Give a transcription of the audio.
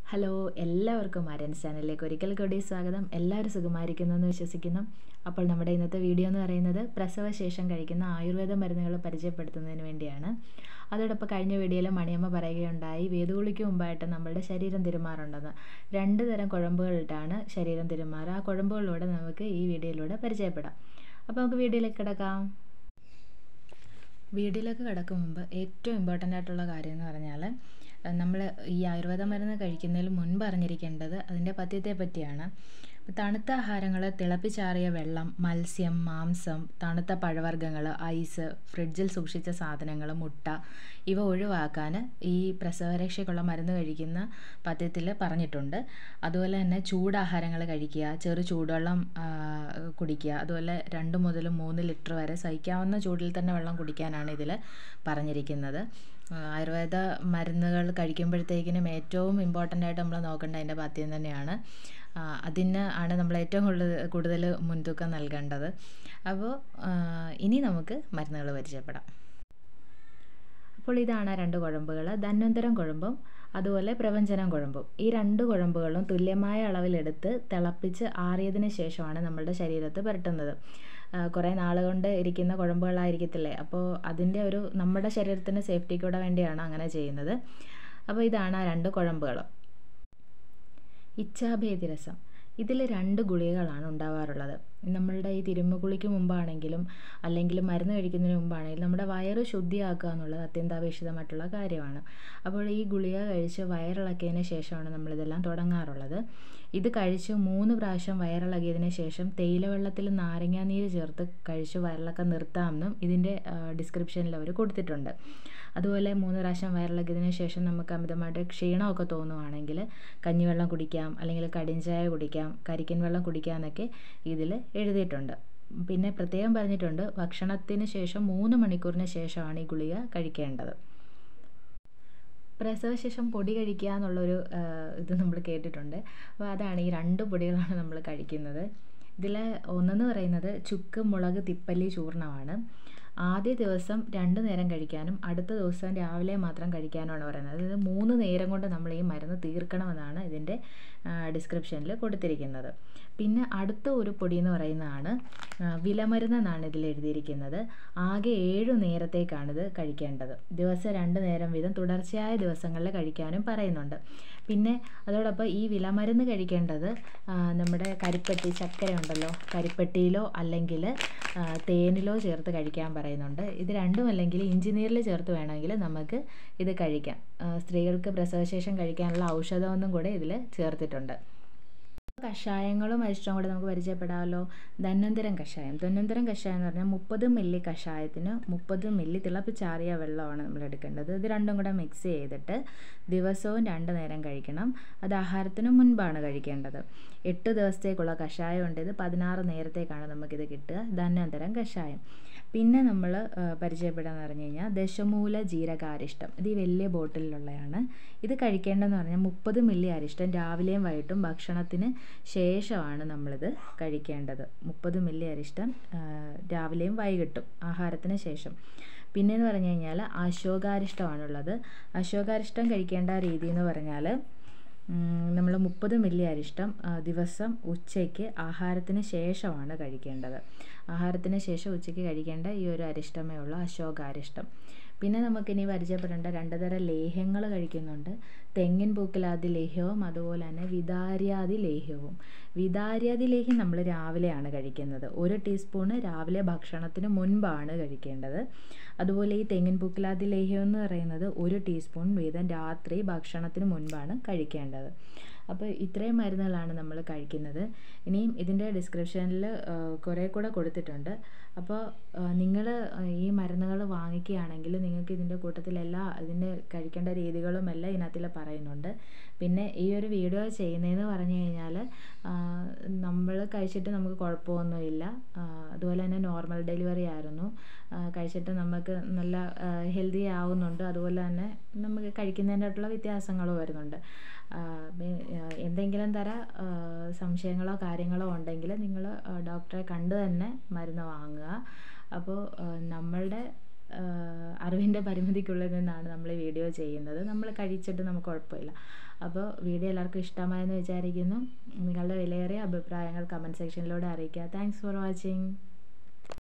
hello എല്ലാവർക്കും ആര്യൻ ചാനലിലേക്ക് ഒരിക്കൽ കൂടി സ്വാഗതം എല്ലാവരും സുഖമായിരിക്കുന്നു എന്ന് വിശ്വസിക്കുന്നു അപ്പോൾ നമ്മുടെ ഇന്നത്തെ വീഡിയോ എന്ന് പറയുന്നത് പ്രസവശേഷം കഴിക്കുന്ന ആയുർവേദ മരുന്നുകൾ പരിചയപ്പെടുത്തുന്നതിന് വേണ്ടിയാണ് അതോടൊപ്പം കഴിഞ്ഞ വീഡിയോയിൽ മണിയമ്മ പറയുകയുണ്ടായി വേദുകുളിക്ക് മുമ്പായിട്ട് നമ്മളുടെ ശരീരം തിരുമാറുണ്ടെന്ന് രണ്ട് തരം കുഴമ്പുകളിട്ടാണ് ശരീരം തിരുമാറുക ആ കുഴമ്പുകളിലൂടെ നമുക്ക് ഈ വീഡിയോയിലൂടെ പരിചയപ്പെടാം അപ്പോൾ നമുക്ക് വീഡിയോയിലേക്ക് കിടക്കാം വീഡിയോയിലേക്ക് കിടക്കും മുമ്പ് ഏറ്റവും ഇമ്പോർട്ടൻ്റ് ആയിട്ടുള്ള കാര്യം എന്ന് പറഞ്ഞാൽ നമ്മൾ ഈ ആയുർവേദ മരുന്ന് കഴിക്കുന്നതിൽ മുൻപ് അറിഞ്ഞിരിക്കേണ്ടത് അതിൻ്റെ പഥ്യത്തെ പറ്റിയാണ് തണുത്ത ആഹാരങ്ങൾ തിളപ്പിച്ചാറിയ വെള്ളം മത്സ്യം മാംസം തണുത്ത പഴവർഗ്ഗങ്ങൾ ഐസ് ഫ്രിഡ്ജിൽ സൂക്ഷിച്ച സാധനങ്ങൾ മുട്ട ഇവ ഒഴിവാക്കാൻ ഈ പ്രസവരക്ഷയ്ക്കുള്ള മരുന്ന് കഴിക്കുന്ന പഥ്യത്തിൽ പറഞ്ഞിട്ടുണ്ട് അതുപോലെ തന്നെ ചൂടാഹാരങ്ങൾ കഴിക്കുക ചെറു ചൂടുവെള്ളം കുടിക്കുക അതുപോലെ രണ്ട് മുതൽ മൂന്ന് ലിറ്റർ വരെ സഹിക്കാവുന്ന ചൂടിൽ തന്നെ വെള്ളം കുടിക്കാനാണ് ഇതിൽ പറഞ്ഞിരിക്കുന്നത് ആയുർവേദ മരുന്നുകൾ കഴിക്കുമ്പോഴത്തേക്കിനും ഏറ്റവും ഇമ്പോർട്ടൻ്റ് ആയിട്ട് നമ്മൾ നോക്കേണ്ട അതിൻ്റെ പഥ്യം തന്നെയാണ് അതിന് ആണ് നമ്മൾ ഏറ്റവും കൂടുതൽ കൂടുതൽ മുൻതൂക്കം നൽകേണ്ടത് അപ്പോൾ ഇനി നമുക്ക് മരുന്നുകൾ പരിചയപ്പെടാം അപ്പോൾ ഇതാണ് രണ്ട് കുഴമ്പുകൾ ധന്വന്തരം കുഴമ്പും അതുപോലെ പ്രപഞ്ചനം കുഴമ്പും ഈ രണ്ട് കുഴമ്പുകളും തുല്യമായ അളവിലെടുത്ത് തിളപ്പിച്ച് ആറിയതിന് ശേഷമാണ് നമ്മളുടെ ശരീരത്ത് പുരട്ടുന്നത് കുറേ നാൾ കൊണ്ട് ഇരിക്കുന്ന കുഴമ്പുകളായിരിക്കത്തില്ലേ അപ്പോൾ അതിൻ്റെ ഒരു നമ്മുടെ ശരീരത്തിൻ്റെ സേഫ്റ്റിക്കൂടെ വേണ്ടിയാണ് അങ്ങനെ ചെയ്യുന്നത് അപ്പോൾ ഇതാണ് ആ രണ്ട് കുഴമ്പുകൾ ഇച്ഛാഭേദി രസം ഇതിൽ രണ്ട് ഗുളികകളാണ് ഉണ്ടാവാറുള്ളത് നമ്മളുടെ ഈ തിരുമുകുളിക്ക് മുമ്പാണെങ്കിലും അല്ലെങ്കിൽ മരുന്ന് കഴിക്കുന്നതിന് മുമ്പാണെങ്കിലും നമ്മുടെ വയറ് ശുദ്ധിയാക്കുക എന്നുള്ളത് അത്യന്താപേക്ഷിതമായിട്ടുള്ള കാര്യമാണ് അപ്പോൾ ഈ ഗുളിക കഴിച്ച് വയറിളക്കിയതിന് ശേഷമാണ് നമ്മളിതെല്ലാം തുടങ്ങാറുള്ളത് ഇത് കഴിച്ച് മൂന്ന് പ്രാവശ്യം വയറിളകിയതിന് ശേഷം തേയില വെള്ളത്തിൽ നാരങ്ങാനീര് ചേർത്ത് കഴിച്ച് വയറിളക്കം നിർത്താമെന്നും ഇതിൻ്റെ ഡിസ്ക്രിപ്ഷനിൽ അവർ കൊടുത്തിട്ടുണ്ട് അതുപോലെ മൂന്ന് പ്രാവശ്യം വയറിളക്കിയതിന് ശേഷം നമുക്ക് അമിതമായിട്ട് ക്ഷീണമൊക്കെ തോന്നുവാണെങ്കിൽ കഞ്ഞിവെള്ളം കുടിക്കാം അല്ലെങ്കിൽ കടിഞ്ചായ കുടിക്കാം കരിക്കൻ വെള്ളം കുടിക്കാം എന്നൊക്കെ ഇതിൽ എഴുതിയിട്ടുണ്ട് പിന്നെ പ്രത്യേകം പറഞ്ഞിട്ടുണ്ട് ഭക്ഷണത്തിന് ശേഷം മൂന്ന് മണിക്കൂറിന് ശേഷമാണ് ഈ ഗുളിക കഴിക്കേണ്ടത് പ്രസവശേഷം പൊടി കഴിക്കുക എന്നുള്ളൊരു ഇത് നമ്മൾ കേട്ടിട്ടുണ്ട് അപ്പോൾ അതാണ് ഈ രണ്ട് പൊടികളാണ് നമ്മൾ കഴിക്കുന്നത് ഇതിൽ ഒന്നെന്ന് പറയുന്നത് ചുക്ക് മുളക് തിപ്പല്ലി ചൂർണ്ണമാണ് ആദ്യ ദിവസം രണ്ട് നേരം കഴിക്കാനും അടുത്ത ദിവസം രാവിലെ മാത്രം കഴിക്കാനുമാണ് പറയുന്നത് അതായത് മൂന്ന് നേരം കൊണ്ട് നമ്മൾ ഈ മരുന്ന് തീർക്കണമെന്നാണ് ഇതിൻ്റെ ഡിസ്ക്രിപ്ഷനിൽ കൊടുത്തിരിക്കുന്നത് പിന്നെ അടുത്ത ഒരു പൊടി എന്ന് പറയുന്നതാണ് വിലമരുന്ന് എന്നാണ് ഇതിൽ എഴുതിയിരിക്കുന്നത് ആകെ ഏഴു നേരത്തേക്കാണിത് കഴിക്കേണ്ടത് ദിവസം രണ്ട് നേരം വീതം തുടർച്ചയായ ദിവസങ്ങളിൽ കഴിക്കാനും പറയുന്നുണ്ട് പിന്നെ അതോടൊപ്പം ഈ വിലമരുന്ന് കഴിക്കേണ്ടത് നമ്മുടെ കരിപ്പെട്ടി ചക്കര ഉണ്ടല്ലോ കരിപ്പെട്ടിയിലോ അല്ലെങ്കിൽ തേനിലോ ചേർത്ത് കഴിക്കാൻ പറയുന്നുണ്ട് ഇത് രണ്ടും അല്ലെങ്കിൽ ഇഞ്ചിനീരിൽ ചേർത്ത് വേണമെങ്കിൽ നമുക്ക് ഇത് കഴിക്കാം സ്ത്രീകൾക്ക് പ്രസവശേഷം കഴിക്കാനുള്ള ഔഷധമൊന്നും കൂടെ ഇതിൽ ചേർത്തിട്ടുണ്ട് കഷായങ്ങളും അരിഷ്ടവും കൂടെ നമുക്ക് പരിചയപ്പെടാമല്ലോ ധന്വന്തരം കഷായം ധന്വന്തരം കഷായം എന്ന് പറഞ്ഞാൽ മുപ്പത് മില്ലി കഷായത്തിന് മുപ്പത് മില്ലി തിളപ്പിച്ചാറിയ വെള്ളമാണ് നമ്മൾ എടുക്കേണ്ടത് ഇത് രണ്ടും കൂടെ മിക്സ് ചെയ്തിട്ട് ദിവസവും രണ്ട് നേരം കഴിക്കണം അത് ആഹാരത്തിന് മുൻപാണ് കഴിക്കേണ്ടത് എട്ട് ദിവസത്തേക്കുള്ള കഷായം ഉണ്ട് ഇത് പതിനാറ് നേരത്തേക്കാണ് നമുക്കിത് കിട്ടുക ധന്വന്തരം കഷായം പിന്നെ നമ്മൾ പരിചയപ്പെടാന്ന് പറഞ്ഞു കഴിഞ്ഞാൽ ദശമൂല ജീരകാരിഷ്ടം ഇത് ഈ വലിയ ബോട്ടിലുള്ളതാണ് ഇത് കഴിക്കേണ്ടതെന്ന് പറഞ്ഞാൽ മുപ്പത് മില്ലി അരിഷ്ടം രാവിലെയും വൈകിട്ടും ഭക്ഷണത്തിന് ശേഷമാണ് നമ്മളിത് കഴിക്കേണ്ടത് മുപ്പത് മില്ലി അരിഷ്ടം രാവിലെയും വൈകിട്ടും ആഹാരത്തിന് ശേഷം പിന്നെ എന്ന് പറഞ്ഞു കഴിഞ്ഞാൽ അശോകാരിഷ്ടമാണുള്ളത് അശോകാരിഷ്ടം കഴിക്കേണ്ട രീതി എന്ന് പറഞ്ഞാൽ നമ്മൾ മുപ്പത് മില്ലി അരിഷ്ടം ദിവസം ഉച്ചയ്ക്ക് ആഹാരത്തിന് ശേഷമാണ് കഴിക്കേണ്ടത് ആഹാരത്തിന് ശേഷം ഉച്ചയ്ക്ക് കഴിക്കേണ്ട ഈ ഒരു അരിഷ്ടമേ ഉള്ളൂ അശോകാരിഷ്ടം പിന്നെ നമുക്കിനി പരിചയപ്പെടേണ്ട രണ്ട് തരം ലേഹ്യങ്ങൾ കഴിക്കുന്നുണ്ട് തെങ്ങിൻ പൂക്കിലാദി ലേഹ്യവും അതുപോലെ തന്നെ വിതാര്യാദി ലേഹ്യവും വിതാര്യാദി ലേഹ്യം നമ്മൾ രാവിലെയാണ് കഴിക്കുന്നത് ഒരു ടീസ്പൂണ് രാവിലെ ഭക്ഷണത്തിന് മുൻപാണ് കഴിക്കേണ്ടത് അതുപോലെ ഈ തെങ്ങിൻ പൂക്കിലാദി ലേഹ്യം എന്ന് പറയുന്നത് ഒരു ടീസ്പൂൺ വീതം രാത്രി ഭക്ഷണത്തിന് മുൻപാണ് കഴിക്കേണ്ടത് അപ്പോൾ ഇത്രയും മരുന്നുകളാണ് നമ്മൾ കഴിക്കുന്നത് ഇനിയും ഇതിൻ്റെ ഡിസ്ക്രിപ്ഷനിൽ കുറേ കൂടെ കൊടുത്തിട്ടുണ്ട് അപ്പോൾ നിങ്ങൾ ഈ മരുന്നുകൾ വാങ്ങിക്കുകയാണെങ്കിൽ നിങ്ങൾക്ക് ഇതിൻ്റെ കൂട്ടത്തിൽ എല്ലാ ഇതിൻ്റെ കഴിക്കേണ്ട രീതികളും എല്ലാം ഇതിനകത്തിൽ പറയുന്നുണ്ട് പിന്നെ ഈ ഒരു വീഡിയോ ചെയ്യുന്നതെന്ന് പറഞ്ഞു കഴിഞ്ഞാൽ നമ്മൾ കഴിച്ചിട്ട് നമുക്ക് കുഴപ്പമൊന്നുമില്ല അതുപോലെ തന്നെ നോർമൽ ഡെലിവറി ആയിരുന്നു കഴിച്ചിട്ട് നമുക്ക് നല്ല ഹെൽത്തി ആവുന്നുണ്ട് അതുപോലെ തന്നെ നമുക്ക് കഴിക്കുന്നതിൻ്റെതായിട്ടുള്ള വ്യത്യാസങ്ങളും വരുന്നുണ്ട് എന്തെങ്കിലും തര സംശയങ്ങളോ കാര്യങ്ങളോ ഉണ്ടെങ്കിൽ നിങ്ങൾ ഡോക്ടറെ കണ്ട് തന്നെ മരുന്ന് വാങ്ങുക അപ്പോൾ നമ്മളുടെ അറിവിൻ്റെ പരിമിതിക്കുള്ളിൽ നിന്നാണ് നമ്മൾ ഈ വീഡിയോ ചെയ്യുന്നത് നമ്മൾ കഴിച്ചിട്ട് നമുക്ക് കുഴപ്പമില്ല അപ്പോൾ വീഡിയോ എല്ലാവർക്കും ഇഷ്ടമായെന്ന് വിചാരിക്കുന്നു നിങ്ങളുടെ വിലയേറിയ അഭിപ്രായങ്ങൾ കമൻറ്റ് സെക്ഷനിലൂടെ അറിയിക്കുക താങ്ക്സ് ഫോർ വാച്ചിങ്